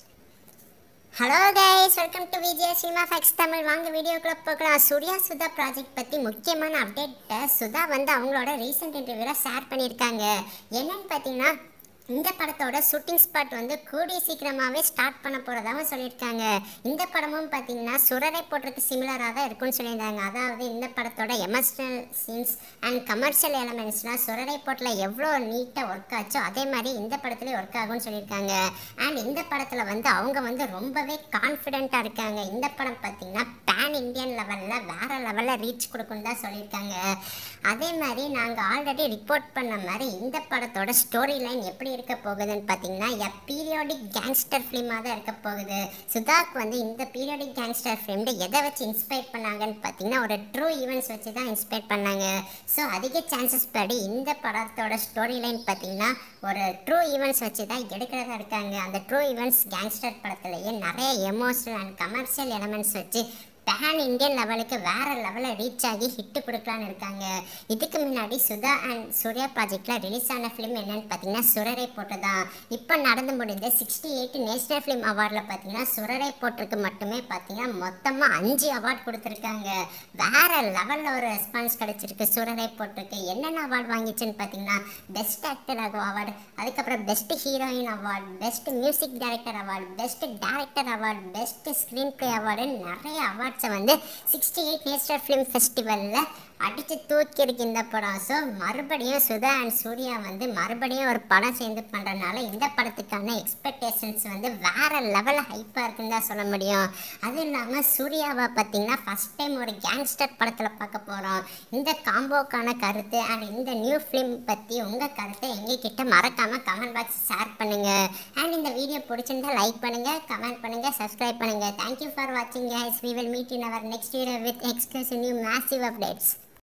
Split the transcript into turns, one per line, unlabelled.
hello guys welcome to Vijay cinema facts Tamil வாங்க வீடியோக்குள்ள போகலாம் சூர்யா சுதா ப்ராஜெக்ட் பற்றி முக்கியமான அப்டேட்டை சுதா வந்து அவங்களோட ரீசெண்ட் இன்டர்வியூவில் ஷேர் பண்ணியிருக்காங்க என்னன்னு பார்த்தீங்கன்னா இந்த படத்தோட ஷூட்டிங் ஸ்பாட் வந்து கூடிய சீக்கிரமாகவே ஸ்டார்ட் பண்ண போகிறதாகவும் சொல்லியிருக்காங்க இந்த படமும் பார்த்தீங்கன்னா சுரரை போட்டிருக்கு சிமிலராக தான் இருக்கும்னு சொல்லியிருந்தாங்க அதாவது இந்த படத்தோட எமோஷனல் சீன்ஸ் அண்ட் கமர்ஷியல் எலமெண்ட்ஸ்லாம் சுரரை போட்டில் எவ்வளோ நீட்டாக ஒர்க் ஆச்சோ அதே மாதிரி இந்த படத்துலேயும் ஒர்க் ஆகும்னு சொல்லியிருக்காங்க அண்ட் இந்த படத்தில் வந்து அவங்க வந்து ரொம்பவே கான்ஃபிடென்ட்டாக இருக்காங்க இந்த படம் பார்த்தீங்கன்னா பேன் இந்தியன் லெவலில் வேறு லெவலில் ரீச் கொடுக்குன்னு தான் சொல்லியிருக்காங்க அதே மாதிரி நாங்கள் ஆல்ரெடி ரிப்போர்ட் பண்ண மாதிரி இந்த படத்தோட ஸ்டோரி லைன் எப்படி இருக்க போகுதுன்னு பார்த்தீங்கன்னா எ பீரியாடிக் கேங்ஸ்டர் ஃபிலிமாக தான் இருக்க போகுது சுதாக் வந்து இந்த பீரியாடிக் கேங்ஸ்டர் ஃபிலிமில் எதை வச்சு இன்ஸ்பயர் பண்ணாங்கன்னு பார்த்தீங்கன்னா ஒரு ட்ரூ ஈவெண்ட்ஸ் வச்சு தான் இன்ஸ்பயர் பண்ணாங்க ஸோ அதிக சான்சஸ் படி இந்த படத்தோட ஸ்டோரி லைன் பார்த்தீங்கன்னா ஒரு ட்ரூ ஈவெண்ட்ஸ் வச்சு தான் எடுக்கிறதா இருக்காங்க அந்த ட்ரூ ஈவெண்ட்ஸ் கேங்ஸ்டர் படத்துலேயே நிறைய எமோஷனல் அண்ட் கமர்ஷியல் எலமெண்ட்ஸ் வச்சு பேன் இந்தியன் லெவலுக்கு வேற லெவலில் ரீச் ஆகி ஹிட்டு கொடுக்கலான்னு இருக்காங்க இதுக்கு முன்னாடி சுதா அண்ட் சூர்யா ப்ராஜெக்டில் ரிலீஸ் ஆன ஃபிலிம் என்னன்னு பார்த்தீங்கன்னா சுரரை போட்டதா இப்போ நடந்து முடிந்த சிக்ஸ்டி எயிட் நேஷனல் ஃபிலிம் அவார்டில் பார்த்தீங்கன்னா சுரரை போட்டிருக்கு மட்டுமே பார்த்தீங்கன்னா மொத்தமாக அஞ்சு அவார்ட் கொடுத்துருக்காங்க வேற லெவலில் ஒரு ரெஸ்பான்ஸ் கிடைச்சிருக்கு சுரரை போட்டிருக்கு என்னென்ன அவார்ட் வாங்கிச்சுன்னு பார்த்தீங்கன்னா பெஸ்ட் ஆக்டர் அவார்டு அதுக்கப்புறம் best heroine award best music director award best director award best screenplay அவார்டுன்னு நிறைய அவார்ட்ஸை வந்து சிக்ஸ்டி எயிட் நேஷனல் ஃபிலிம் ஃபெஸ்டிவலில் அடித்து தூக்கியிருக்கு இந்த படம் ஸோ மறுபடியும் சுதா அண்ட் சூர்யா வந்து மறுபடியும் ஒரு படம் சேர்ந்து பண்ணுறதுனால இந்த படத்துக்கான எக்ஸ்பெக்டேஷன்ஸ் வந்து வேறு லெவலில் ஹைப்பாக இருக்குன்னு தான் சொல்ல முடியும் அதுவும் இல்லாமல் சூர்யாவை பார்த்தீங்கன்னா ஃபஸ்ட் டைம் ஒரு கேங்ஸ்டர் படத்தில் பார்க்க போகிறோம் இந்த காம்போக்கான கருத்து அண்ட் இந்த நியூ ஃபிலிம் பற்றி உங்கள் கருத்தை எங்ககிட்ட மறக்காமல் கமெண்ட் பாக்ஸ் ஷேர் பண்ணுங்கள் அண்ட் இந்த வீடியோ பிடிச்சிருந்தா லைக் பண்ணுங்கள் கமெண்ட் பண்ணுங்கள் சப்ஸ்கிரைப் பண்ணுங்கள் தேங்க்யூ ஃபார் வாட்சிங் guys we will meet in our next video with exclusive new massive updates